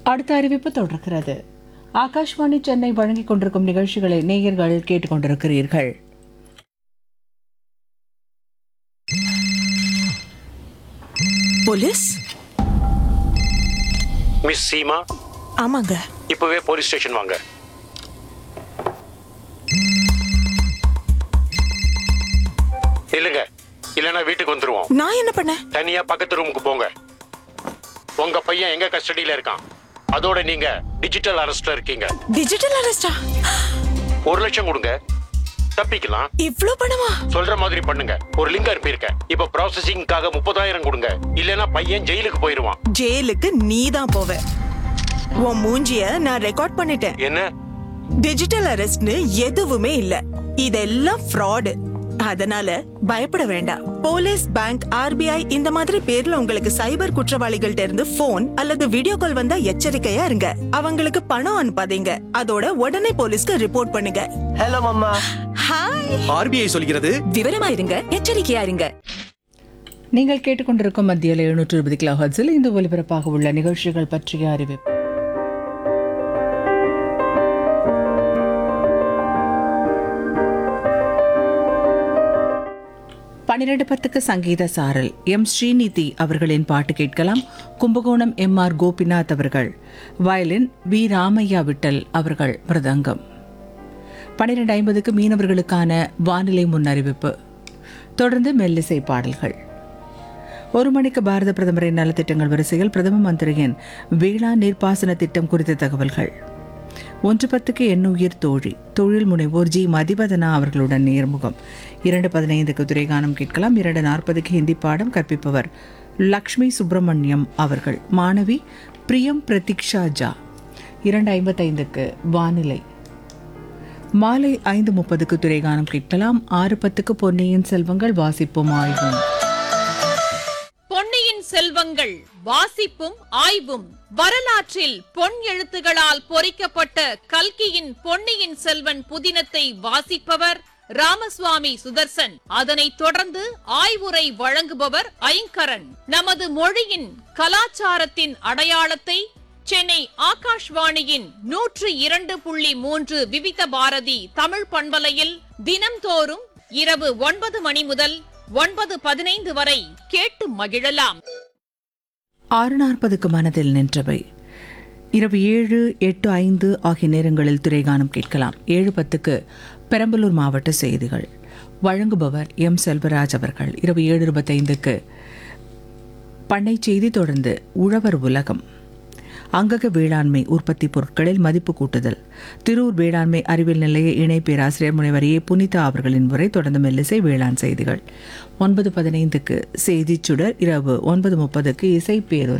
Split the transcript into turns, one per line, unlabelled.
அடுத்த அறிவிப்பு தொடர்கிறது ஆகாஷ்வாணி சென்னை வழங்கிக் கொண்டிருக்கும் நிகழ்ச்சிகளை நேயர்கள் கேட்டுக்கொண்டிருக்கிறீர்கள்
போலீஸ்
மிஸ் சீமா
ஆமாங்க
இப்பவே போலீஸ் ஸ்டேஷன் வாங்க இல்லைங்க இல்லைன்னா வீட்டுக்கு வந்துருவோம்
நான் என்ன பண்ணேன்
தனியா பக்கத்து ரூமுக்கு போங்க உங்க பையன் எங்க கஸ்டடியில இருக்கான் அதோட நீங்க டிஜிட்டல் அரெஸ்ட்ல இருக்கீங்க
டிஜிட்டல் அரெஸ்டா
ஒரு லட்சம் கொடுங்க தப்பிக்கலாம்
இவ்ளோ பணமா
சொல்ற மாதிரி பண்ணுங்க ஒரு லிங்க் அனுப்பியிருக்கேன் இப்ப ப்ராசஸிங்காக முப்பதாயிரம் கொடுங்க இல்லைன்னா பையன் ஜெயிலுக்கு போயிருவான்
ஜெயிலுக்கு நீ தான் போவ உன் மூஞ்சிய நான் ரெக்கார்ட் பண்ணிட்டேன்
என்ன
டிஜிட்டல் அரெஸ்ட்னு எதுவுமே இல்ல இதெல்லாம் ஃப்ராடு அதனால பயப்பட வேண்டாம் போலீஸ் பேங்க் ஆர்பிஐ இந்த மாதிரி பேர்ல உங்களுக்கு சைபர் குற்றவாளிகள்ட்ட இருந்து போன் அல்லது வீடியோ கால் வந்தா எச்சரிக்கையா இருங்க அவங்களுக்கு பணம் அனுப்பாதீங்க அதோட உடனே போலீஸ்க்கு ரிப்போர்ட் பண்ணுங்க
ஹலோ மம்மா
ஹாய்
ஆர்பிஐ சொல்கிறது
விவரமா இருங்க எச்சரிக்கையா இருங்க
நீங்கள் கேட்டுக்கொண்டிருக்கும் மத்தியில் எழுநூற்று இருபது கிலோ ஹர்ட்ஸில் இந்த ஒலிபரப்பாக உள்ள நிகழ்ச்சிகள் பற்றிய அறிவிப்பு பன்னிரண்டு பத்துக்கு சங்கீத சாரல் எம் ஸ்ரீநிதி அவர்களின் பாட்டு கேட்கலாம் கும்பகோணம் எம் ஆர் கோபிநாத் அவர்கள் வயலின் வி ராமையா விட்டல் அவர்கள் மிருதங்கம் பன்னிரண்டு ஐம்பதுக்கு மீனவர்களுக்கான வானிலை முன்னறிவிப்பு தொடர்ந்து மெல்லிசை பாடல்கள் ஒரு மணிக்கு பாரத பிரதமரின் நலத்திட்டங்கள் வரிசையில் பிரதம மந்திரியின் வேளாண் நீர்ப்பாசன திட்டம் குறித்த தகவல்கள் ஒன்று பத்துக்கு எண்ணுயிர் தோழி தொழில் முனைவோர் ஜி மதிவதனா அவர்களுடன் நேர்முகம் இரண்டு பதினைந்துக்கு துறைகானம் கேட்கலாம் இரண்டு நாற்பதுக்கு ஹிந்தி பாடம் கற்பிப்பவர் லக்ஷ்மி சுப்பிரமணியம் அவர்கள் மாணவி பிரியம் பிரதீக்ஷா ஜா இரண்டு ஐம்பத்தைந்துக்கு வானிலை மாலை ஐந்து முப்பதுக்கு துறைகானம் கேட்கலாம் ஆறு பத்துக்கு பொன்னியின் செல்வங்கள் வாசிப்போம் ஆய்வும்
பொன்னியின் செல்வங்கள் வாசிப்பும் ஆய்வும் வரலாற்றில் பொன் எழுத்துகளால் பொறிக்கப்பட்ட கல்கியின் பொன்னியின் செல்வன் புதினத்தை வாசிப்பவர் ராமசுவாமி சுதர்சன் அதனைத் தொடர்ந்து ஆய்வுரை வழங்குபவர் ஐங்கரன் நமது மொழியின் கலாச்சாரத்தின் அடையாளத்தை சென்னை ஆகாஷ்வாணியின் நூற்று இரண்டு புள்ளி மூன்று விவித பாரதி தமிழ் பண்பலையில் தினம்தோறும் இரவு ஒன்பது மணி முதல் ஒன்பது பதினைந்து வரை கேட்டு மகிழலாம்
ஆறு நாற்பதுக்கு மனதில் நின்றவை இரவு ஏழு எட்டு ஐந்து ஆகிய நேரங்களில் திரைகானம் கேட்கலாம் ஏழு பத்துக்கு பெரம்பலூர் மாவட்ட செய்திகள் வழங்குபவர் எம் செல்வராஜ் அவர்கள் இரவு ஏழு இருபத்தைந்துக்கு பண்ணை செய்தி தொடர்ந்து உழவர் உலகம் அங்கக வேளாண்மை உற்பத்தி பொருட்களில் மதிப்பு கூட்டுதல் திருவூர் வேளாண்மை அறிவியல் நிலைய இணை பேராசிரியர் முனைவர் ஏ புனிதா அவர்களின் உரை தொடர்ந்து மெல்லிசை வேளாண் செய்திகள் ஒன்பது பதினைந்துக்கு செய்திச் சுடர் இரவு ஒன்பது முப்பதுக்கு இசை பேருரை